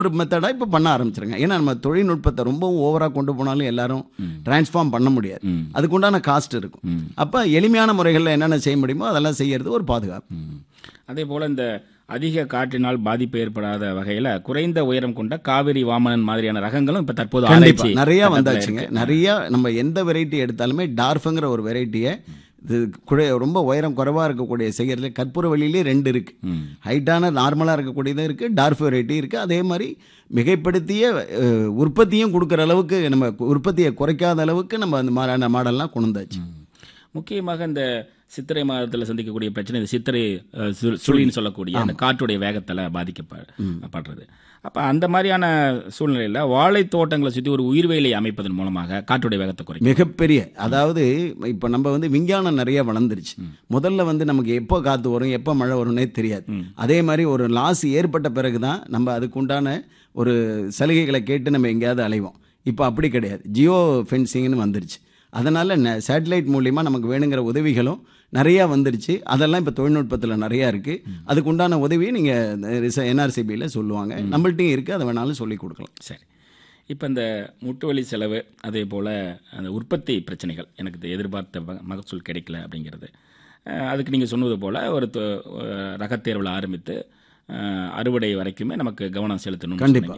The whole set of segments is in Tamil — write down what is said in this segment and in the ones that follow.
ஒரு மெத்தடாக இப்போ பண்ண ஆரம்பிச்சிருங்க ஏன்னா நம்ம தொழில்நுட்பத்தை ரொம்பவும் ஓவராக கொண்டு போனாலும் எல்லாரும் டிரான்ஸ்ஃபார்ம் பண்ண முடியாது ம். அதுக்குண்டான காஸ்ட் இருக்கும் ம். அப்போ எளிமையான முறைகளில் என்னென்ன செய்ய முடியுமோ அதெல்லாம் செய்யறது ஒரு பாதுகாப்பு ம். அதே போல இந்த அதிக காற்றினால் பாதிப்பு ஏற்படாத வகையில குறைந்த உயரம் கொண்ட காவிரி வாமனன் மாதிரியான ரகங்களும் இப்ப தற்போது கண்டிப்பா ஆராய்ச்சி நிறைய கட்டத்துல வந்தாச்சுங்க இருக்கு. நிறைய நம்ம எந்த வெரைட்டி எடுத்தாலுமே டார்ஃபுங்கிற ஒரு வெரைட்டியை இது குறை ரொம்ப உயரம் குறைவாக இருக்கக்கூடிய செய்யறதுல கற்பூர வழியிலே ரெண்டு இருக்கு ம். ஹைட்டான நார்மலாக இருக்கக்கூடியதும் இருக்கு டார்ஃப் வெரைட்டி இருக்கு அதே மாதிரி மிகைப்படுத்திய அஹ், உற்பத்தியும் கொடுக்குற அளவுக்கு நம்ம உற்பத்தியை குறைக்காத அளவுக்கு நம்ம அந்த மாதிரியான மாடல்லாம் கொண்டு வந்தாச்சு முக்கியமாக இந்த சித்திரை மாதத்தில் சந்திக்கக்கூடிய பிரச்சனை இந்த சித்திரை அஹ், சு- சுழின்னு சொல்லக்கூடிய அந்த காற்றுடைய வேகத்தில் பாதிக்கப்படுறது அப்போ அந்த மாதிரியான சூழ்நிலையில் வாழை தோட்டங்களை சுற்றி ஒரு உயிர்வேலி அமைப்பதன் மூலமாக காற்றுடைய வேகத்தை குறைக்கும் மிகப்பெரிய அதாவது இப்போ நம்ம வந்து விஞ்ஞானம் நிறைய வளர்ந்துருச்சு முதல்ல வந்து நமக்கு எப்போ காற்று வரும் எப்போ மழை வரும்னே தெரியாது அதே மாதிரி ஒரு லாஸ் ஏற்பட்ட பிறகு தான் நம்ம அதுக்கு உண்டான ஒரு சலுகைகளை கேட்டு நம்ம எங்கேயாவது அலைவோம் இப்போ அப்படி கிடையாது ஜியோ ஃபென்சிங்னு வந்துருச்சு அதனால் சேட்டலைட் மூலிமா நமக்கு வேணுங்கிற உதவிகளும் நிறையா வந்துருச்சு அதெல்லாம் இப்போ தொழில்நுட்பத்தில் நிறையா இருக்குது அதுக்கு உண்டான உதவியை நீங்கள் என்ஆர்சிபியில் சொல்லுவாங்க நம்மள்ட்டையும் இருக்குது அதை வேணாலும் சொல்லி கொடுக்கலாம் சரி இப்போ இந்த முட்டு வலி செலவு அதே போல் அந்த உற்பத்தி பிரச்சனைகள் எனக்கு இது எதிர்பார்த்த ம- மகசூல் கிடைக்கல அப்படிங்கிறது அஹ், அதுக்கு நீங்கள் சொன்னது போல் ஒரு தொ- அஹ், ரகத்தேர்வில் ஆரம்பித்து அஹ், அறுவடை வரைக்குமே நமக்கு கவனம் செலுத்தணும் கண்டிப்பா.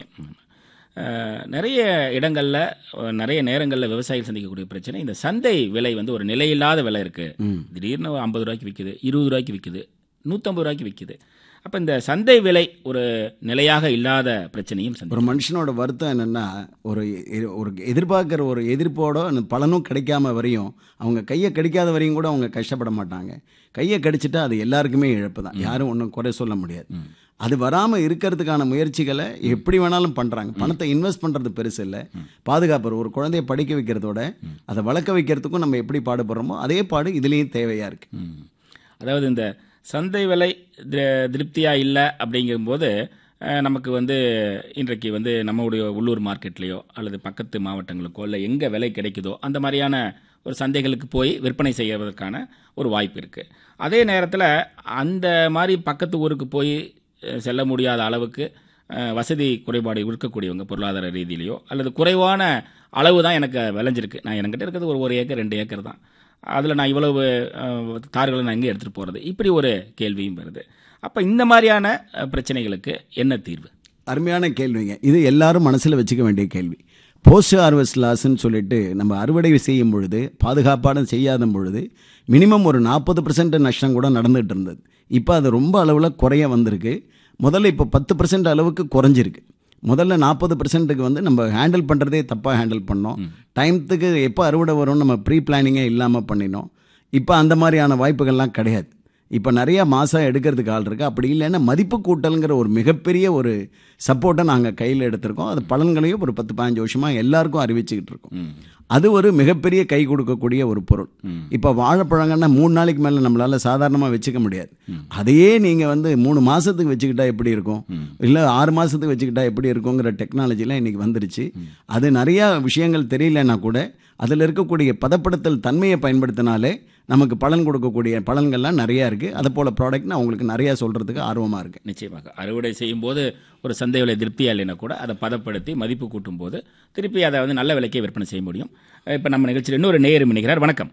நிறைய இடங்களில் நிறைய நேரங்களில் விவசாயிகள் சந்திக்கக்கூடிய பிரச்சனை இந்த சந்தை விலை வந்து ஒரு நிலையில்லாத விலை இருக்குது திடீர்னு ஐம்பது ரூபாய்க்கு விற்குது இருபது ரூபாய்க்கு விற்குது நூற்றம்பது ரூபாய்க்கு விற்குது அப்போ இந்த சந்தை விலை ஒரு நிலையாக இல்லாத பிரச்சனையும் சந்தி ஒரு மனுஷனோட வருத்தம் என்னன்னா ஒரு எ- ஒரு எதிர்பார்க்குற ஒரு எதிர்ப்போட அந்த பலனும் கிடைக்காம வரையும் அவங்க கையை கடிக்காத வரையும் கூட அவங்க கஷ்டப்பட மாட்டாங்க கையை கடிச்சிட்டா அது எல்லாருக்குமே இழப்பு தான் யாரும் ஒன்றும் குறை சொல்ல முடியாது அது வராமல் இருக்கிறதுக்கான முயற்சிகளை எப்படி வேணாலும் பண்ணுறாங்க பணத்தை இன்வெஸ்ட் பண்ணுறது பெருசு இல்லை பாதுகாப்பு ஒரு குழந்தைய படிக்க வைக்கிறதோட அதை வளர்க்க வைக்கிறதுக்கும் நம்ம எப்படி பாடுபடுறோமோ அதே பாடு இதுலேயும் தேவையாக இருக்குது ம். அதாவது இந்த சந்தை விலை தி- திருப்தியா இல்லை அப்படிங்கும்போது அஹ், நமக்கு வந்து இன்றைக்கு வந்து நம்மளுடைய உள்ளூர் மார்க்கெட்லேயோ அல்லது பக்கத்து மாவட்டங்களுக்கோ இல்லை எங்கே விலை கிடைக்குதோ அந்த மாதிரியான ஒரு சந்தைகளுக்கு போய் விற்பனை செய்வதற்கான ஒரு வாய்ப்பு இருக்குது அதே நேரத்தில் அந்த மாதிரி பக்கத்து ஊருக்கு போய் அஹ், செல்ல முடியாத அளவுக்கு அஹ், வசதி குறைபாடு இருக்கக்கூடியவங்க பொருளாதார ரீதியிலையோ அல்லது குறைவான அளவு தான் எனக்கு விளைஞ்சிருக்கு நான் என்கிட்ட இருக்கிறது ஒரு ஒரு ஏக்கர் ரெண்டு ஏக்கர் தான் அதில் நான் இவ்வளவு அஹ், தார்களை நான் எங்கே எடுத்துகிட்டு போகிறது இப்படி ஒரு கேள்வியும் வருது அப்போ இந்த மாதிரியான அஹ், பிரச்சனைகளுக்கு என்ன தீர்வு அருமையான கேள்விங்க இது எல்லாரும் மனசில் வச்சுக்க வேண்டிய கேள்வி போஸ்ட் ஹார்வெஸ்ட் லாஸ்ன்னு சொல்லிட்டு நம்ம அறுவடை செய்யும் பொழுது பாதுகாப்பான செய்யாத பொழுது மினிமம் ஒரு நாற்பது பர்சன்ட் நஷ்டம் கூட நடந்துகிட்டு இருந்தது இப்போ அது ரொம்ப அளவில் குறைய வந்திருக்கு முதல்ல இப்போ பத்து பர்சன்ட் அளவுக்கு குறைஞ்சிருக்கு முதல்ல நாற்பது பர்சன்ட்டுக்கு வந்து நம்ம ஹேண்டில் பண்ணுறதே தப்பாக ஹேண்டில் பண்ணோம் டைம்த்துக்கு எப்போ அறுவடை வரும்னு நம்ம ப்ரீ பிளானிங்கே இல்லாமல் பண்ணினோம் இப்போ அந்த மாதிரியான வாய்ப்புகள்லாம் கிடையாது இப்போ நிறைய மாதம் எடுக்கிறதுக்கு ஆள் இருக்குது அப்படி இல்லைன்னா மதிப்பு கூட்டல்ங்கிற ஒரு மிகப்பெரிய ஒரு சப்போர்ட்டை நாங்கள் கையில் எடுத்திருக்கோம் அது பலன்களையும் ஒரு பத்து பதினஞ்சு வருஷமாக எல்லாருக்கும் அறிவிச்சுக்கிட்டு இருக்கோம் அது ஒரு மிகப்பெரிய கை கொடுக்கக்கூடிய ஒரு பொருள் இப்போ வாழைப்பழங்கன்னா மூணு நாளைக்கு மேலே நம்மளால சாதாரணமாக வச்சுக்க முடியாது அதையே நீங்கள் வந்து மூணு மாதத்துக்கு வச்சுக்கிட்டா எப்படி இருக்கும் இல்லை ஆறு மாதத்துக்கு வச்சுக்கிட்டா எப்படி இருக்குங்கிற டெக்னாலஜிலாம் இன்றைக்கி வந்துருச்சு அது நிறையா விஷயங்கள் தெரியலன்னா கூட அதில் இருக்கக்கூடிய பதப்படுத்தல் தன்மையை பயன்படுத்தினாலே நமக்கு பலன் கொடுக்கக்கூடிய பலன்கள்லாம் நிறையா இருக்குது அதை போல் ப்ராடக்ட் நான் உங்களுக்கு நிறையா சொல்கிறதுக்கு ஆர்வமாக இருக்கேன் நிச்சயமாக அறுவடை செய்யும் போது ஒரு சந்தை விலை திருப்தியா இல்லைன்னா கூட அதை பதப்படுத்தி மதிப்பு கூட்டும் போது திருப்பி அதை வந்து நல்ல விலைக்கே விற்பனை செய்ய முடியும் இப்போ நம்ம நிகழ்ச்சியில் இன்னொரு நேயர் இணைகிறார் வணக்கம்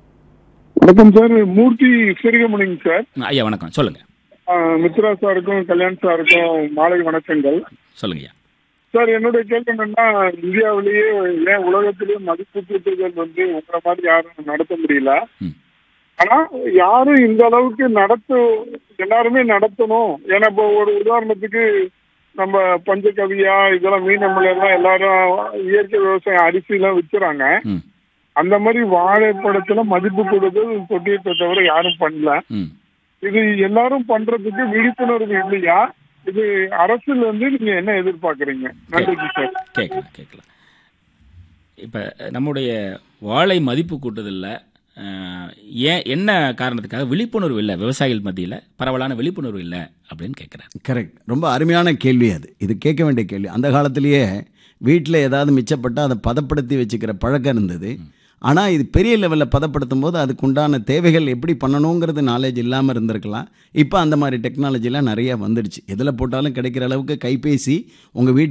வணக்கம் சார் மூர்த்தி சிறுகமணிங்க சார் ஐயா வணக்கம் சொல்லுங்கள் ஆஹ் மித்ரா சாருக்கும் கல்யாண் சாருக்கும் மாலை வணக்கங்கள் சொல்லுங்க ஐயா சார் என்னுடைய கேள்வி என்னன்னா இந்தியாவிலேயே ஏன் உலகத்திலேயே மதிப்பு கூட்டுதல் வந்து உங்களை மாதிரி யாரும் நடத்த முடியல ம். ஆனா யாரும் இந்த அளவுக்கு நடத்து எல்லாருமே நடத்தணும் ஏன்னா இப்போ ஒரு உதாரணத்துக்கு நம்ம பஞ்சகவியா இதெல்லாம் மீனமில் எல்லாம் எல்லாரும் இயற்கை விவசாயம் அரிசி எல்லாம் விற்கிறாங்க ம் அந்த மாதிரி வாழைப்படத்துல மதிப்பு கூடுதல் தொட்டியத்தை தவிர யாரும் பண்ணல ம் இது எல்லாரும் பண்றதுக்கு விழிப்புணர்வு இல்லையா இது அரசுல இருந்து நீங்க என்ன எதிர்பார்க்கறீங்க நன்றிங்க சார் கேட்கலாம் கேட்கலாம் இப்போ நம்முடைய வாழை மதிப்பு கூட்டுதலில் ஏன் என்ன காரணத்துக்காக விழிப்புணர்வு இல்லை விவசாயிகள் மத்தியில் பரவலான விழிப்புணர்வு இல்லை அப்படின்னு கேட்குறேன் கரெக்ட் ரொம்ப அருமையான கேள்வி அது இது கேட்க வேண்டிய கேள்வி அந்த காலத்திலேயே வீட்டில் ஏதாவது மிச்சப்பட்டால் அதை பதப்படுத்தி வச்சுக்கிற பழக்கம் இருந்தது ஆனால் இது பெரிய லெவலில் பதப்படுத்தும் போது அதுக்கு உண்டான தேவைகள் எப்படி பண்ணணுங்கிறது நாலேஜ் இல்லாமல் இருந்திருக்கலாம் இப்போ அந்த மாதிரி டெக்னாலஜிலாம் நிறைய வந்துடுச்சு எதில் போட்டாலும் கிடைக்கிற அளவுக்கு கைபேசி உங்கள் வீட்டு